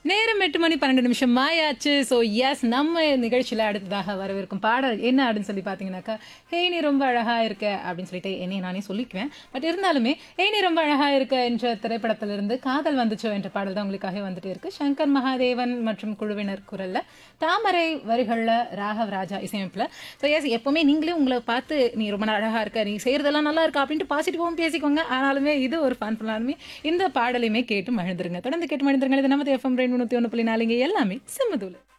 நேரம் எட்டு மணி பன்னெண்டு நிமிஷம் ஆயாச்சு ஸோ எஸ் நம்ம நிகழ்ச்சியில் அடுத்ததாக வரவிருக்கும் பாடல் என்ன அப்படின்னு சொல்லி பார்த்தீங்கன்னாக்கா ஹே நீ ரொம்ப அழகா இருக்க அப்படின்னு சொல்லிட்டு என்னைய நானே சொல்லிக்குவேன் பட் இருந்தாலுமே ஹே நீ ரொம்ப அழகா இருக்க என்ற திரைப்படத்திலிருந்து காதல் வந்துச்சோ என்ற பாடல் தான் உங்களுக்காக வந்துட்டே இருக்கு சங்கர் மகாதேவன் மற்றும் குழுவினர் குரல்ல தாமரை வரிகளில் ராகவ் ராஜா இசையமைப்பில் ஸோ எஸ் எப்பவுமே நீங்களே உங்களை பார்த்து நீ ரொம்ப அழகா இருக்க நீ செய்யறதெல்லாம் நல்லா இருக்கா அப்படின்ட்டு பாசிட்டிவாகவும் பேசிக்கோங்க ஆனாலுமே இது ஒரு ஃபன் பண்ணாலுமே இந்த பாடலையுமே கேட்டு மகிழ்ந்துருங்க தொடர்ந்து கேட்டு மகிழ்ந்துருங்க இது நம்ம எஃப்எம் ரெண்டு நூற்றி ஒன்று புள்ளி நாலுங்க எல்லாமே சிம்மதூள்